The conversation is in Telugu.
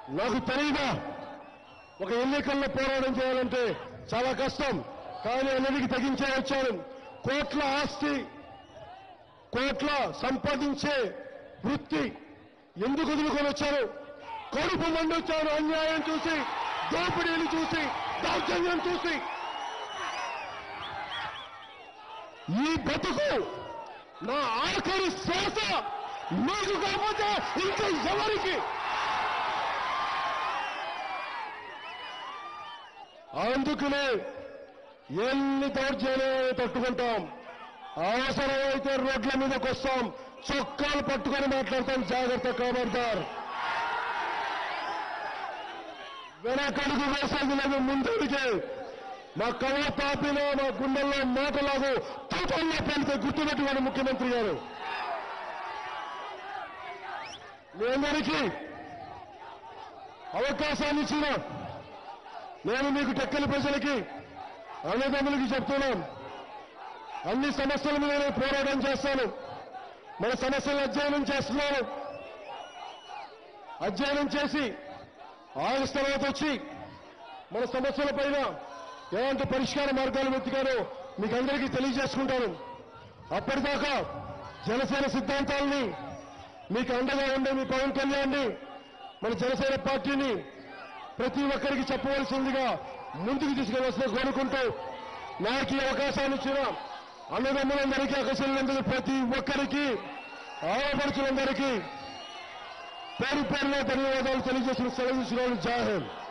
నాకు తెలియదా ఒక ఎన్నికల్లో పోరాటం చేయాలంటే చాలా కష్టం కానీ అన్నిటికీ తెగించే వచ్చాను కోట్ల ఆస్తి కోట్ల సంపాదించే వృత్తి ఎందుకు వదులుకొని వచ్చారు కడుపు మండి వచ్చారు అన్యాయం చూసి దోపిడీలు చూసి దౌర్జన్యం చూసి ఈ బతుకు నా ఆఖరి శ్వాస మీకు కాకపోతే ఇంకా ఎవరికి అందుకనే ఎన్ని దౌర్జన్యాలు తట్టుకుంటాం అవసరమైతే రోడ్ల మీదకి వస్తాం చొక్కాలు పట్టుకొని మాట్లాడతాం జాగ్రత్త కాబడతారు వెనకడుగు వేసేది లేదు ముందడిగే మా కళ్ళ తాపిన మా గుండెల్లో మాటలాగు తూటల్లో పెడితే గుర్తుపెట్టుకోండి ముఖ్యమంత్రి గారు మీ అందరికీ అవకాశాన్ని ఇచ్చిన నేను మీకు టెక్కల ప్రజలకి అన్నదమ్ములకి చెప్తున్నాను అన్ని సమస్యల మీద నేను పోరాటం చేస్తాను మన సమస్యలను అధ్యయనం చేస్తున్నాను అధ్యయనం చేసి ఆగస్టు తర్వాత వచ్చి మన సమస్యల పైన ఎలాంటి పరిష్కార మార్గాలు వెతికారో మీకు అందరికీ తెలియజేసుకుంటాను అప్పటిదాకా జనసేన సిద్ధాంతాలని మీకు అండగా ఉండే మీ పవన్ కళ్యాణ్ని మన జనసేన పార్టీని ప్రతి ఒక్కరికి చెప్పవలసిందిగా ముందుకు తీసుకెళ్లాల్సిన కోరుకుంటూ నాకు ఈ అవకాశాన్ని ఇచ్చిన అన్నదమ్ములందరికీ అకసలందరికీ ప్రతి ఒక్కరికి ఆడపడుచులందరికీ పేరు పేరున ధన్యవాదాలు తెలియజేసిన సెలవు జాహింద్